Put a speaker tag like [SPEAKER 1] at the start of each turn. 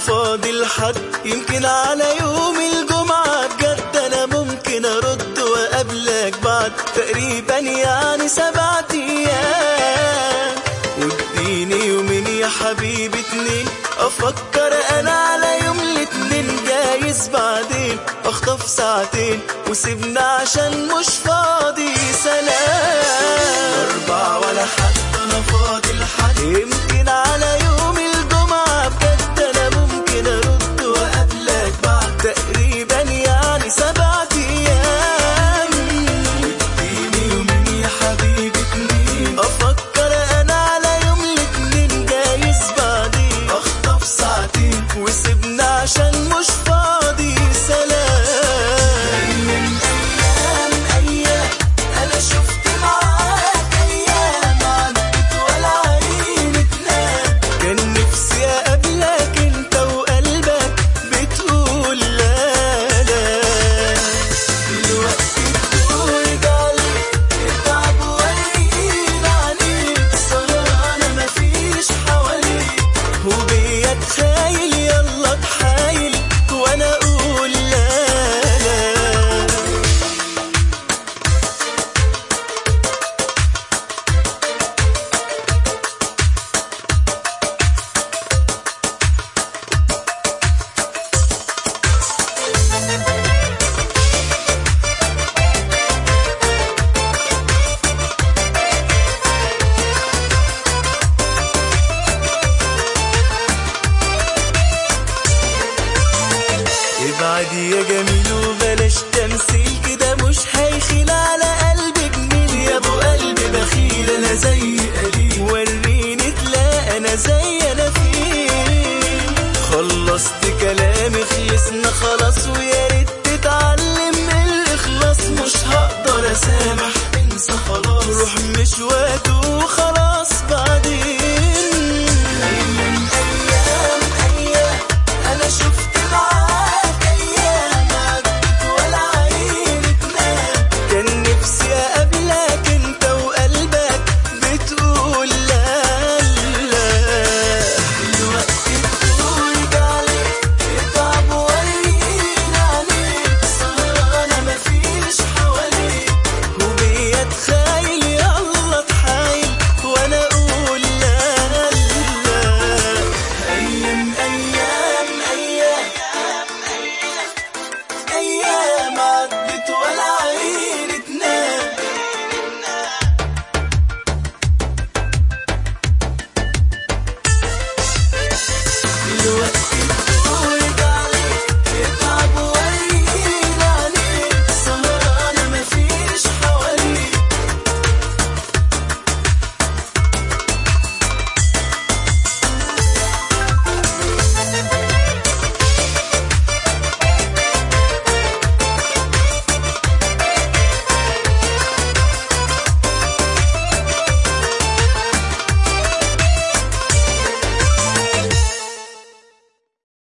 [SPEAKER 1] فاضل حد يمكن على يوم الجمعة بجد أنا ممكن أرد وأقابلك بعد تقريبا يعني سبعة أيام واديني يومين يا حبيبي اتنين أفكر أنا على يوم الاتنين جايز بعدين أخطف ساعتين وسيبنا عشان مش فاضي سلام أربعة ولا حتى أنا فاضل حد يمكن على يوم الجمعة بجد أنا ممكن أرد وأقابلك بعد تقريبا يعني سبعة أيام واديني يومين يا حبيبي اتنين أفكر أنا على يوم الاتنين جايز بعدين أخطف ساعتين وسيبنا عشان مش فاضي سلام أيام أيام أنا شفت معاك أيام عدت ولا عين تنام كان نفسي أقابلك أنت وقلبك بتقول لا لا دلوقتي بتقول عليك اتعب وارقين عليك سهرانة مفيش حواليك وبيا تخايل يلا تحايل وانا اقول لا لا ابعد يا جميل وبلاش تمثيل كده مش هيخيل على قلبي جميل يا ابو قلب بخيل انا زي قليل وريني تلاقي انا زي انا فين خلصت كلامي خلصنا خلاص ويا ريت تتعلم من الاخلاص مش هقدر اسامح انسى خلاص روح مش وقته وخلاص